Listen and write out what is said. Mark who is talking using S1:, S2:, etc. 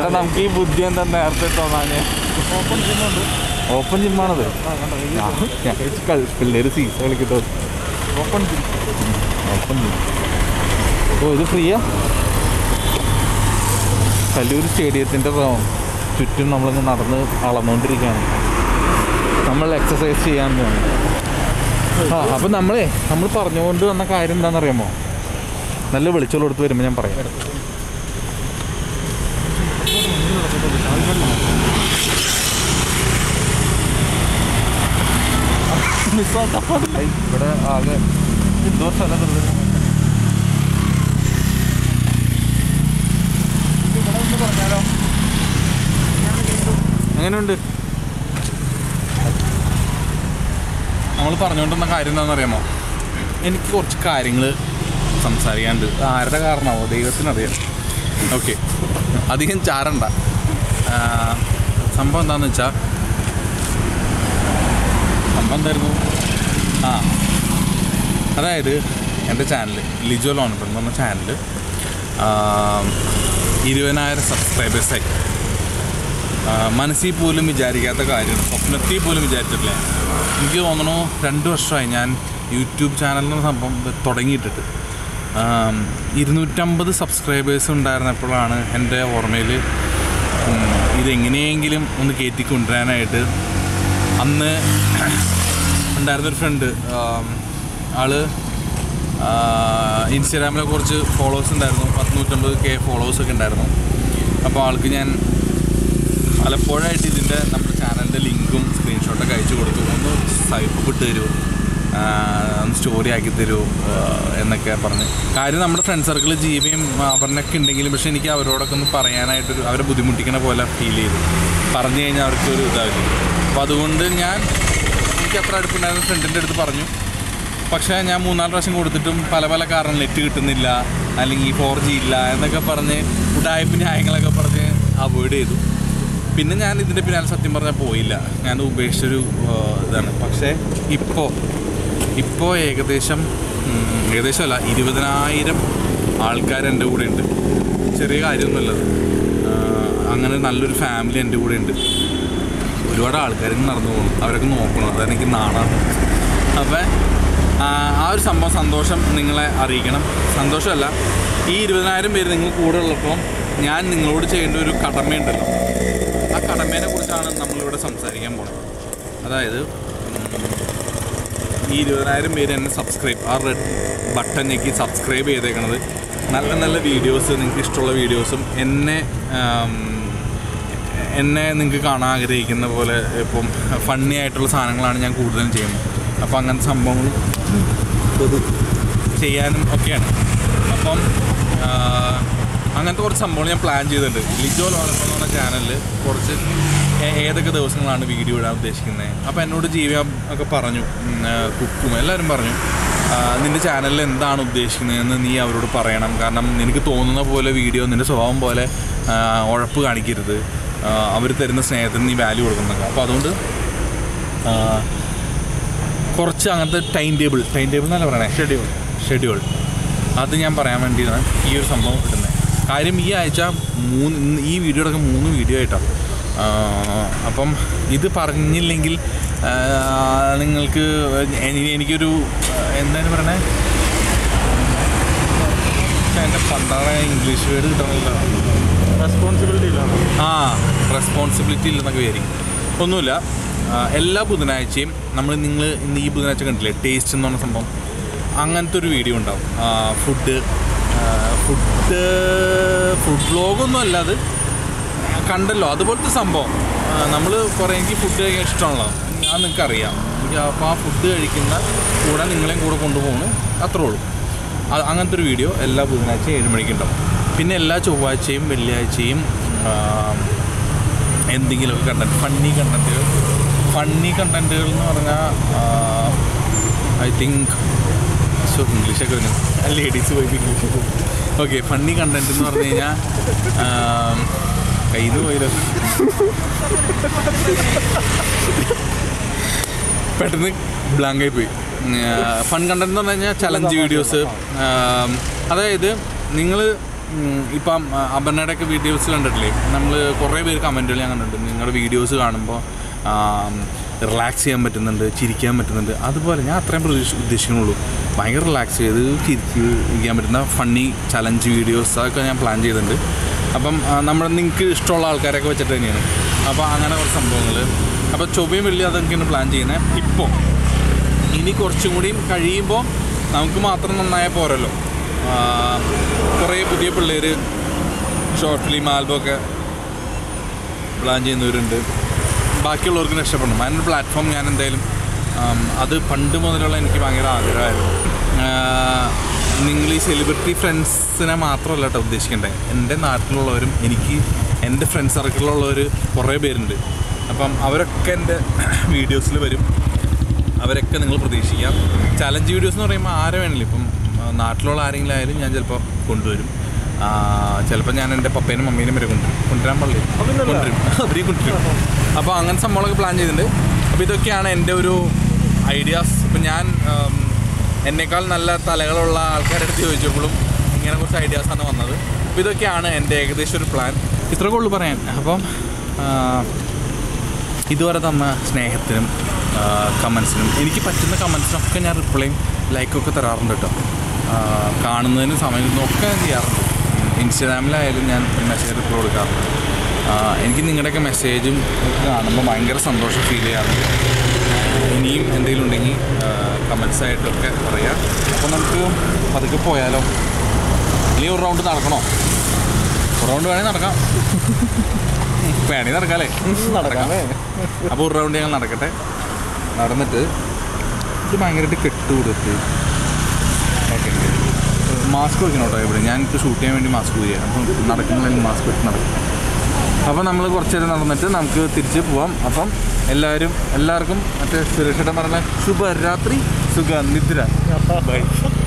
S1: എടാ നമുക്ക് ഈ ബുദ്ധി എന്താ നേരത്തെ തോന്നാന്
S2: ഓപ്പൺ ജിമ്മുണ്ട്
S1: ഓപ്പൺ ജിമ്മാണത്
S2: ആ കണ്ടോ ഇത്
S1: ഞാൻ ഞാൻ വിചാരിച്ചു കളി- പിള്ളേര് സീസ കളിക്കട്ടോ
S2: ഓപ്പൺ ജിം
S1: ഓപ്പൺ ജിം ഓ ഇത് ഫ്രീയാ കല്ലൂർ സ്റ്റേഡിയത്തിൻ്റെ ചുറ്റും നമ്മളിങ്ങനെ നടന്ന് അളന്നുകൊണ്ടിരിക്കുകയാണ് നമ്മൾ എക്സസൈസ് ചെയ്യാൻ പോകുന്നു ആ അപ്പം നമ്മളേ നമ്മൾ പറഞ്ഞുകൊണ്ട് വന്ന കാര്യം എന്താണെന്നറിയാമോ നല്ല വെളിച്ചോളം എടുത്ത് വരുമ്പോൾ ഞാൻ പറയാം ഇവിടെ ആകെ എന്തോ സ്ഥലം വെറുതെ
S2: പറഞ്ഞാലോ
S1: എങ്ങനെയുണ്ട് നമ്മൾ പറഞ്ഞുകൊണ്ടിരുന്ന കാര്യം എന്താണെന്ന് അറിയാമോ എനിക്ക് കുറച്ച് കാര്യങ്ങൾ സംസാരിക്കാനുണ്ട് ആരുടെ കാരണമാവോ ദൈവത്തിനറിയാം ഓക്കെ അധികം ചാരണ്ട ആ, സംഭവം എന്താണെന്ന് വെച്ചാൽ സംഭവം എന്തായിരുന്നു ആ അതായത് എൻ്റെ ചാനൽ ലിജോ ലോൺബൺ എന്ന് പറഞ്ഞ ചാനൽ ഇരുപതിനായിരം സബ്സ്ക്രൈബേഴ്സായി ആ, മനസ്സിൽ പോലും വിചാരിക്കാത്ത കാര്യമാണ് സ്വപ്നത്തിൽ പോലും വിചാരിച്ചിട്ടില്ല എനിക്ക് തോന്നുന്നു രണ്ട് വർഷമായി ഞാൻ യൂട്യൂബ് ചാനലിന് സംഭവം തുടങ്ങിയിട്ടിട്ട് ആം, ഇരുന്നൂറ്റമ്പത് സബ്സ്ക്രൈബേഴ്സ് ഉണ്ടായിരുന്നപ്പോഴാണ് എൻ്റെ ഓർമ്മയിൽ ഉം, ഇതെങ്ങനെയെങ്കിലും ഒന്ന് കയറ്റി കൊണ്ടുവരാനായിട്ട് അന്ന് ഉണ്ടായിരുന്നൊരു ഫ്രണ്ട് ആള് ഇൻസ്റ്റാഗ്രാമിലെ കുറച്ച് ഫോളോവേഴ്സ് ഉണ്ടായിരുന്നു പത്തുനൂറ്റമ്പത് കെ ഫോളോവേഴ്സൊക്കെ ഉണ്ടായിരുന്നു അപ്പോൾ ആൾക്ക് ഞാൻ പലപ്പോഴായിട്ട് ഇതിൻ്റെ നമ്മുടെ ചാനലിൻ്റെ ലിങ്കും സ്ക്രീൻഷോട്ടൊക്കെ അയച്ചു കൊടുത്തു ഒന്ന് സൈപ്പ് ഇട്ട് തരുമോ ഒന്ന് സ്റ്റോറി ആക്കി തരുമോ എന്നൊക്കെ പറഞ്ഞ് കാര്യം നമ്മുടെ ഫ്രണ്ട് സർക്കിൾ ജീവയും അവരിനൊക്കെ ഉണ്ടെങ്കിലും പക്ഷേ എനിക്ക് അവരോടൊക്കെ ഒന്ന് പറയാനായിട്ടൊരു അവരെ ബുദ്ധിമുട്ടിക്കണ പോലെ ഫീൽ ചെയ്തു പറഞ്ഞു കഴിഞ്ഞാൽ അവർക്ക് ഒരു ഇതാവില്ല അപ്പോൾ അതുകൊണ്ട് ഞാൻ എനിക്ക് അത്ര അടുപ്പുണ്ടായിരുന്ന ഫ്രണ്ടിൻ്റെ അടുത്ത് പറഞ്ഞു പക്ഷേ ഞാൻ മൂന്നാല് പ്രാവശ്യം കൊടുത്തിട്ടും പല പല കാരണം നെറ്റ് കിട്ടുന്നില്ല അല്ലെങ്കിൽ ഫോർ ജി ഇല്ല എന്നൊക്കെ പറഞ്ഞ് ഉടായ്പ ന്യായങ്ങളൊക്കെ പറഞ്ഞ് അവോയ്ഡ് ചെയ്തു പിന്നെ ഞാൻ ഇതിൻ്റെ പിന്നാലെ സത്യം പറഞ്ഞാൽ പോയില്ല ഞാൻ ഉപേക്ഷിച്ചൊരു ആ, ഇതാണ് പക്ഷേ ഇപ്പോൾ ഇപ്പോൾ ഏകദേശം ഉം, ഏകദേശം അല്ല ഇരുപതിനായിരം ആൾക്കാർ എൻ്റെ കൂടെ ഉണ്ട് ചെറിയ കാര്യമൊന്നുമല്ലത് ആ, അങ്ങനെ നല്ലൊരു ഫാമിലി എൻ്റെ കൂടെ ഉണ്ട് ഒരുപാട് ആൾക്കാർ നടന്നു പോകണം അവരൊക്കെ നോക്കണം അതാണ് എനിക്ക് നാണാണ് അപ്പം ആ ഒരു സംഭവം സന്തോഷം നിങ്ങളെ അറിയിക്കണം സന്തോഷമല്ല ഈ ഇരുപതിനായിരം പേര് നിങ്ങൾ കൂടെ ഉള്ളപ്പോൾ ഞാൻ നിങ്ങളോട് ചെയ്യേണ്ട ഒരു കടമയുണ്ടല്ലോ ആ കടമേനെ കുറിച്ചാണ് നമ്മളിവിടെ സംസാരിക്കാൻ പോകുന്നത് അതായത് ഉം, ഈ ഇരുപതിനായിരം പേര് എന്നെ സബ്സ്ക്രൈബ് ആ റെഡ് ബട്ടൺ ഞെക്കി സബ്സ്ക്രൈബ് ചെയ്തേക്കണത് നല്ല നല്ല വീഡിയോസ് നിങ്ങൾക്ക് ഇഷ്ടമുള്ള വീഡിയോസും എന്നെ ആം, എന്നെ നിങ്ങൾക്ക് കാണാൻ ആഗ്രഹിക്കുന്ന പോലെ ഇപ്പം ഫണ്ണി ആയിട്ടുള്ള സാധനങ്ങളാണ് ഞാൻ കൂടുതലും ചെയ്യുന്നത് അപ്പോൾ അങ്ങനത്തെ സംഭവങ്ങളും ഇത് ചെയ്യാനും ഒക്കെയാണ് അപ്പം ആ, അങ്ങനത്തെ കുറച്ച് സംഭവങ്ങൾ ഞാൻ പ്ലാൻ ചെയ്തിട്ടുണ്ട് ലിജോ ലോനപ്പം എന്ന് പറഞ്ഞ ചാനലിൽ കുറച്ച് ഏ- ഏതൊക്കെ ദിവസങ്ങളാണ് വീഡിയോ ഇടാൻ ഉദ്ദേശിക്കുന്നത് അപ്പോൾ എന്നോട് ജീവിയ ഒക്കെ പറഞ്ഞു ഉം, ആ, കുക്കും എല്ലാവരും പറഞ്ഞു ആ, നിൻ്റെ ചാനലിൽ എന്താണ് ഉദ്ദേശിക്കുന്നതെന്ന് നീ അവരോട് പറയണം കാരണം നിനക്ക് തോന്നുന്ന പോലെ വീഡിയോ നിൻ്റെ സ്വഭാവം പോലെ ആ, ഉഴപ്പ് കാണിക്കരുത് അവർ തരുന്ന സ്നേഹത്തിന് നീ വാല്യൂ കൊടുക്കുന്നൊക്കെ അപ്പോൾ അതുകൊണ്ട് ആ, കുറച്ച് അങ്ങനത്തെ ടൈം ടേബിൾ ടൈം ടേബിൾ എന്നല്ല പറയണേ ഷെഡ്യൂൾ ഷെഡ്യൂൾ അത് ഞാൻ പറയാൻ വേണ്ടിയാണ് ഈ ഒരു സംഭവം ഇടുന്നത് കാര്യം ഈ ആഴ്ച മൂന്ന് ഇന്ന് ഈ വീഡിയോയുടെ ഒക്കെ മൂന്ന് വീഡിയോ ആയിട്ടാണ് അപ്പം ഇത് പറഞ്ഞില്ലെങ്കിൽ ആ, നിങ്ങൾക്ക് എനി- എനിക്കൊരു ആ, എന്താണ് പറയണേ എൻ്റെ പണ്ടാണ് ഇംഗ്ലീഷ് വേർഡ് കിട്ടണമല്ലോ
S2: റെസ്പോൺസിബിലിറ്റി ഇല്ലാണോ
S1: ആ റെസ്പോൺസിബിലിറ്റി ഇല്ലെന്നൊക്കെ വിചാരിക്കും ഒന്നുമില്ല ആ, എല്ലാ ബുധനാഴ്ചയും നമ്മൾ നിങ്ങൾ ഇന്ന് ഈ ബുധനാഴ്ച കണ്ടില്ലേ ടേസ്റ്റ് എന്ന് പറഞ്ഞ സംഭവം അങ്ങനത്തെ ഒരു വീഡിയോ ഉണ്ടാവും ഫുഡ് ഫുഡ് ഫുഡ് വ്ളോഗൊന്നും അല്ല അത് കണ്ടല്ലോ അതുപോലത്തെ സംഭവം നമ്മൾ കുറേ എനിക്ക് ഫുഡ് കഴിക്കാൻ ഇഷ്ടമാണല്ലോ അത് നിങ്ങൾക്ക് അറിയാം എനിക്ക് അപ്പോൾ ആ ഫുഡ് കഴിക്കുന്ന കൂടെ നിങ്ങളെയും കൂടെ കൊണ്ടുപോകണു അത്രേ ഉള്ളൂ അത് അങ്ങനത്തെ ഒരു വീഡിയോ എല്ലാ ബുധനാഴ്ചയും ഏഴ് മണിക്ക് ഉണ്ടാവും പിന്നെ എല്ലാ ചൊവ്വാഴ്ചയും വെള്ളിയാഴ്ചയും ആ, എന്തെങ്കിലുമൊക്കെ കണ്ടന്റ് ഫണ്ണി കണ്ടന്റുകൾ ഫണ്ണി കണ്ടന്റുകൾ എന്ന് പറഞ്ഞാൽ ഐ തിങ്ക് സോ ഇംഗ്ലീഷൊക്കെ വരും ലേഡീസ് പോയി ഇംഗ്ലീഷ് ഓക്കെ ഫണ്ണി കണ്ടന്റ് എന്ന് പറഞ്ഞു കഴിഞ്ഞാൽ കയ്യിൽ നിന്ന് പോയല്ലോ പെട്ടെന്ന് ബ്ലാങ്കായി പോയി ഫൺ കണ്ടന്റ് എന്ന് പറഞ്ഞു കഴിഞ്ഞാൽ ചലഞ്ച് വീഡിയോസ് അതായത് നിങ്ങൾ ഉം, ഇപ്പം ആ, അപർണയുടെ ഒക്കെ വീഡിയോസ് കണ്ടിട്ടില്ലേ നമ്മൾ കുറേ പേര് കമൻറ്റുകൾ ഞാൻ കണ്ടിട്ടുണ്ട് നിങ്ങളുടെ വീഡിയോസ് കാണുമ്പോൾ റിലാക്സ് ചെയ്യാൻ പറ്റുന്നുണ്ട് ചിരിക്കാൻ പറ്റുന്നുണ്ട് അതുപോലെ ഞാൻ അത്രയും പ്രതീക്ഷ ഉദ്ദേശിക്കുന്നുള്ളൂ ഭയങ്കര റിലാക്സ് ചെയ്ത് ചിരിച്ച് ഇരിക്കാൻ പറ്റുന്ന ഫണ്ണി ചലഞ്ച് വീഡിയോസ് അതൊക്കെ ഞാൻ പ്ലാൻ ചെയ്തിട്ടുണ്ട് അപ്പം ആ, നമ്മുടെ നിങ്ങൾക്ക് ഇഷ്ടമുള്ള ആൾക്കാരൊക്കെ വെച്ചിട്ട് തന്നെയാണ് അപ്പോൾ അങ്ങനെ കുറച്ച് സംഭവങ്ങൾ അപ്പോൾ ചൊവ്വയും വെള്ളി അതൊക്കെയാണ് പ്ലാൻ ചെയ്യുന്നത് ഇപ്പോൾ ഇനി കുറച്ചും കൂടിയും കഴിയുമ്പോൾ നമുക്ക് മാത്രം നന്നായാൽ പോരല്ലോ ആ, കുറേ പുതിയ പിള്ളേർ ഷോർട്ട് ഫിലിം ആൽബം ഒക്കെ പ്ലാൻ ചെയ്യുന്നവരുണ്ട് ബാക്കിയുള്ളവർക്ക് രക്ഷപ്പെടണം അതിനൊരു പ്ലാറ്റ്ഫോം ഞാൻ എന്തായാലും ആം, അത് പണ്ട് മുതലുള്ള എനിക്ക് ഭയങ്കര ആഗ്രഹമായിരുന്നു നിങ്ങൾ ഈ സെലിബ്രിറ്റി ഫ്രണ്ട്സിനെ മാത്രമല്ല കേട്ടോ ഉദ്ദേശിക്കേണ്ടത് എൻ്റെ നാട്ടിലുള്ളവരും എനിക്ക് എൻ്റെ ഫ്രണ്ട് സർക്കിളിലുള്ളവർ കുറേ പേരുണ്ട് അപ്പം അവരൊക്കെ എൻ്റെ വീഡിയോസിൽ വരും അവരൊക്കെ നിങ്ങൾ പ്രതീക്ഷിക്കാം ചലഞ്ച് വീഡിയോസ് എന്ന് പറയുമ്പോൾ ആരെ വേണമല്ലോ ഇപ്പം ആ, നാട്ടിലുള്ള ആരെങ്കിലും ആയാലും ഞാൻ ചിലപ്പോൾ കൊണ്ടുവരും ചിലപ്പോൾ ഞാൻ എൻ്റെ പപ്പേനും മമ്മീനും വരെ കൊണ്ടുവരും കൊണ്ടുവരാൻ പാടില്ല
S2: അതില്ലല്ലോ.
S1: കൊണ്ടുവരും അവരെയും കൊണ്ടുവരും അപ്പോൾ അങ്ങനെ സംഭവങ്ങളൊക്കെ പ്ലാൻ ചെയ്തിട്ടുണ്ട് അപ്പോൾ ഇതൊക്കെയാണ് എൻ്റെ ഒരു ഐഡിയാസ് ഇപ്പം ഞാൻ ആം, എന്നേക്കാൾ നല്ല തലകളുള്ള ആൾക്കാരുടെ അടുത്ത് ചോദിച്ചപ്പോഴും ഇങ്ങനെ കുറച്ച് ഐഡിയാസാണ് വന്നത് അപ്പോൾ ഇതൊക്കെയാണ് എൻ്റെ ഏകദേശം ഒരു പ്ലാൻ ഇത്രയൊക്കെ ഉള്ളൂ പറയാൻ അപ്പം ആ, ഇതുവരെ തന്ന സ്നേഹത്തിനും കമൻസിനും എനിക്ക് പറ്റുന്ന കമൻസിനൊക്കെ ഞാൻ റിപ്ലൈയും ലൈക്കൊക്കെ തരാറുണ്ട് കേട്ടോ ആ, കാണുന്നതിനും സമയത്തിനും ഒക്കെ ഞാൻ ചെയ്യാറുണ്ട് ഇൻസ്റ്റാഗ്രാമിലായാലും ഞാൻ മെസ്സേജ് റിപ്ലൈ കൊടുക്കാറുണ്ട് ആ, എനിക്ക് നിങ്ങളുടെയൊക്കെ മെസ്സേജും ഒക്കെ കാണുമ്പോൾ ഭയങ്കര സന്തോഷം ഫീൽ ചെയ്യാറുണ്ട് ഇനിയും എന്തെങ്കിലും ഉണ്ടെങ്കിൽ കമൻസ് ആയിട്ടൊക്കെ പറയാം അപ്പോൾ നമുക്ക് പതുക്കെ പോയാലോ ഇനി ഒരു റൗണ്ട് നടക്കണോ ഒരു റൗണ്ട് വേണമെങ്കിൽ നടക്കാം വേണമെങ്കിൽ നടക്കാമല്ലേ
S2: നടക്കാമേ
S1: അപ്പോൾ ഒരു റൗണ്ട് ഞങ്ങൾ നടക്കട്ടെ നടന്നിട്ട് ഇത് ഭയങ്കരമായിട്ട് കെട്ട് കൊടുത്ത് ഓക്കെ മാസ്ക് വെക്കണം കേട്ടോ ഇവിടെ ഞാൻ ഇപ്പോൾ ഷൂട്ട് ചെയ്യാൻ വേണ്ടി മാസ്ക് ഊരിയാണ് അപ്പം നടക്കുമ്പോൾ മാസ്ക് വെച്ച് നടക്കും അപ്പം നമ്മൾ കുറച്ച് നേരം നടന്നിട്ട് നമുക്ക് തിരിച്ച് പോവാം അപ്പം എല്ലാവരും എല്ലാവർക്കും മറ്റേ സുരക്ഷയുടെ പറഞ്ഞ ശുഭരാത്രി സുഖ നിദ്ര ബൈ